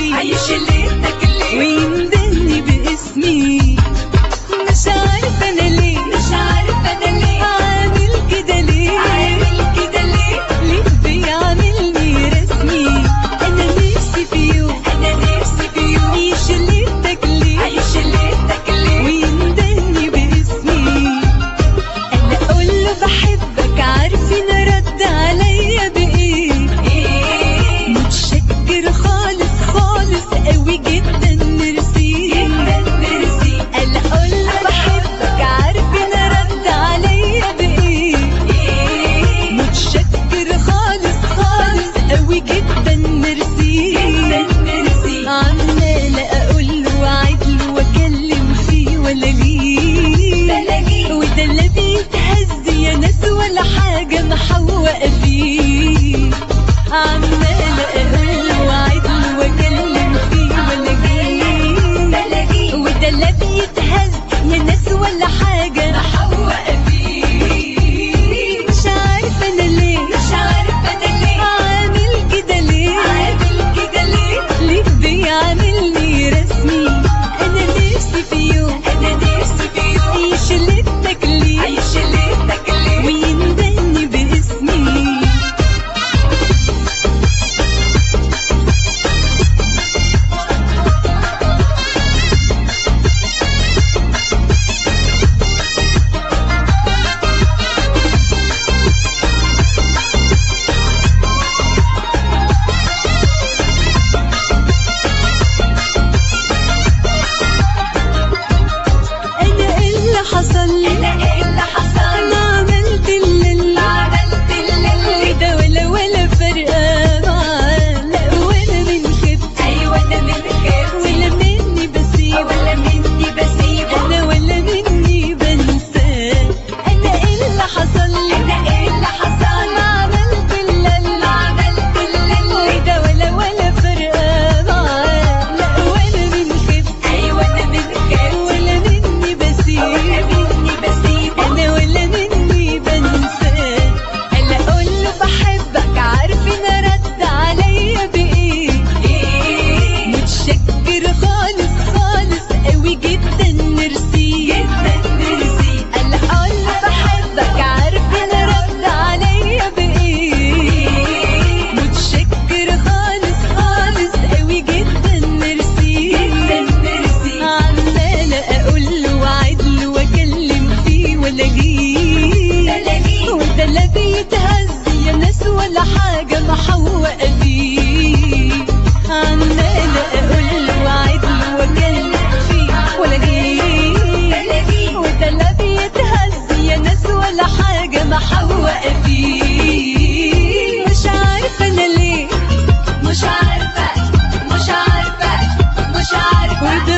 ليه عايش ليلتك ليه ويندهني باسمي مش عارفة أنا ليه مش عارفة أنا ليه عامل كده ليه عامل كده ليه ليه بيعاملني رسمي أنا نفسي في يوم أنا نفسي في يوم يشلتك ليه عايش ليلتك ليه ويندهني باسمي انا اقول له بحبك عارفين رد عليا بايه إيه متشكر خالص خالص قوي جدا ميرسي جدا ميرسي انا اقول له بحبك عارفين رد عليا بايه إيه متشكر خالص خالص قوي جدا ميرسي جدا ميرسي عمالة اقول له واعد له واكلم فيه ولا ليه ولا ليه. وده لا بيتهز يا ناس ولا حاجة محوقة فيه عمالة اقول له واعد له واكلم فيه ولا ليه ولا ليه. وده لا بيتهز يا ناس ولا حاجة محوقة فيه مش عارفة انا ليه مش عارفة أنا ليه عامل كده ليه عامل كده ليه ليه بيعاملني رسمي انا نفسي في يوم أنا نفسي في يوم يشلتك ليه عايش ليلتك ليه ويندهني باسمي انا ايه اللي حصل لي أنا إيه اللي حصل انا عملت اللي عملت اللي ده ولا ولا فرقة معاه لا ولا من خبتي أيوة أنا من خيرتي ولا مني بسيب ولا مني بسيبه انا ولا مني بنساه انا ايه اللي حصل لي أنا إيه اللي حصل انا عملت اللي عملت اللي ده ولا ولا فرقة معاه لا ولا من خبتي أيوة أنا من خيرتي ولا مني ولا بسيب مني بسيبه انا ولا مني بنساه انا اقول له بحبك عارفين رد عليا بايه إيه متشكر خالص خالص قوي جدا ميرسي جدا ميرسي انا اقول له بحبك عارفين رد عليا بايه متشكر خالص خالص قوي جدا ميرسي جدا ميرسي عمالة اقول له واعد له واكلم فيه ولا ليه ولا ليه. وده لا بيتهز يا ناس ولا حاجة محوقة فيه عمالة اقول له واعد له واكلم فيه ولا ليه ولا ليه. وده لا بيتهز يا ناس ولا حاجة محوقة فيه مش عارفة انا ليه مش عارفة مش عارفة مش عارفة وده